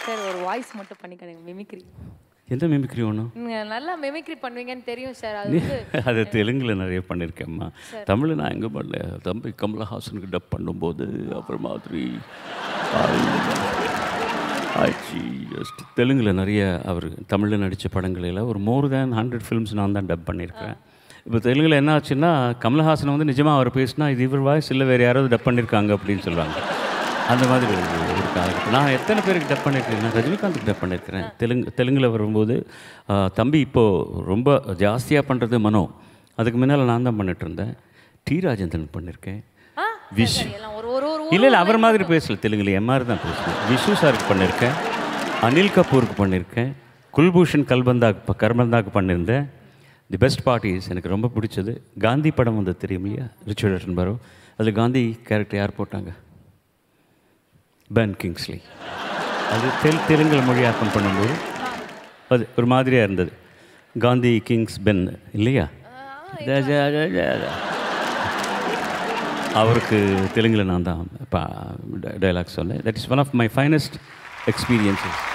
Sir ஒரு voice மட்டும் பண்ணிக்கணுங்க mimicry எந்த மிமிக்ரி ஒன்றும் நீங்க நல்லா மிமிக்ரி பண்ணுவீங்கன்னு தெரியும் சார் அது வந்து அது தெலுங்கில் நிறைய பண்ணியிருக்கேம்மா தமிழில் நான் எங்கே பண்ணல தம்பி கமலஹாசனுக்கு டப் பண்ணும்போது அப்புறம் மாதிரி ஆச்சு ஜஸ்ட் தெலுங்கில் நிறைய அவர் தமிழில் நடித்த படங்களில் ஒரு மோர் தேன் ஹண்ட்ரட் ஃபிலிம்ஸ் நான் தான் டப் பண்ணியிருக்கேன் இப்போ தெலுங்கில் என்ன ஆச்சுன்னா கமலஹாசன் வந்து நிஜமாக அவர் பேசினா இது இவர் வாய்ஸ் இல்லை வேறு யாராவது டப் பண்ணியிருக்காங்க அப்படின்னு சொல்லுவாங்க அந்த மாதிரி ஒரு ஒரு காலகட்டம் நான் எத்தனை பேருக்கு டப் பண்ணியிருக்கேன் நான் ரஜினிகாந்துக்கு டப் பண்ணியிருக்கிறேன் தெலுங்கு தெலுங்கில் வரும்போது ஆ, தம்பி இப்போது ரொம்ப ஜாஸ்தியாக பண்ணுறது மனோ அதுக்கு முன்னால் நான் தான் பண்ணிட்டு இருந்தேன் டி ராஜேந்திரன் பண்ணியிருக்கேன் ஆ விஷ் எல்லாம் ஒரு ஒரு ஒரு இல்லை இல்லை அவர் மாதிரி பேசல தெலுங்குல எம்ஆர் தான் பேசுவேன் விஷ்ணு சாருக்கு பண்ணியிருக்கேன் அனில் கபூருக்கு பண்ணியிருக்கேன் குல்பூஷன் கல்பந்தாக்கு கர்பந்தாக்கு பண்ணியிருந்தேன் தி பெஸ்ட் பார்ட்டிஸ் எனக்கு ரொம்ப பிடிச்சது காந்தி படம் வந்து தெரியும் இல்லையா ரிச்சர்ட் அட்டன்பரோ அதில் காந்தி கேரக்டர் யார் போட்டாங்க பென் கிங்ஸ்லி அது தெல் தெலுங்கில் மொழியாக்கம் பண்ணும்போது அது ஒரு மாதிரியாக இருந்தது காந்தி கிங்ஸ் பென் இல்லையா ஜ, ஜ, ஜ, ஜ, ஜ. அவருக்கு தெலுங்கில் நான் தான் டைலாக் சொன்னேன் that is one of my finest experiences